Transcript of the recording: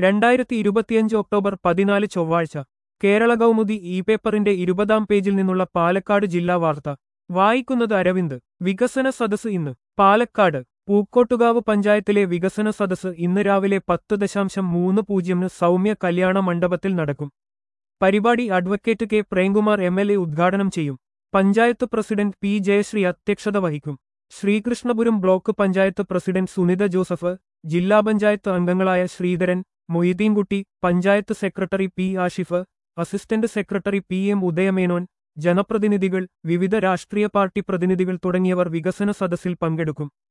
രണ്ടായിരത്തി ഇരുപത്തിയഞ്ച് ഒക്ടോബർ പതിനാല് ചൊവ്വാഴ്ച കേരള കൗമുദി ഇ പേപ്പറിന്റെ ഇരുപതാം പേജിൽ നിന്നുള്ള പാലക്കാട് ജില്ലാ വാർത്ത വായിക്കുന്നത് അരവിന്ദ് വികസന സദസ് ഇന്ന് പാലക്കാട് പൂക്കോട്ടുകാവ് പഞ്ചായത്തിലെ വികസന സദസ് ഇന്ന് രാവിലെ പത്ത് ദശാംശം മൂന്ന് പൂജ്യമിന് സൗമ്യ കല്യാണ മണ്ഡപത്തിൽ നടക്കും പരിപാടി advocate K Premkumar M L A ഉദ്ഘാടനം ചെയ്യും പഞ്ചായത്ത് പ്രസിഡന്റ് പി ജയശ്രീ അധ്യക്ഷത വഹിക്കും ശ്രീകൃഷ്ണപുരം ബ്ലോക്ക് പഞ്ചായത്ത് പ്രസിഡന്റ് സുനിത ജോസഫ് ജില്ലാ പഞ്ചായത്ത് അംഗങ്ങളായ Sreedharan Moideenkutty panchayat secretary P Ashif assistant secretary P M Udayamenon ജനപ്രതിനിധികൾ വിവിധ രാഷ്ട്രീയ പാർട്ടി പ്രതിനിധികൾ തുടങ്ങിയവർ വികസന സദസ്സിൽ പങ്കെടുക്കും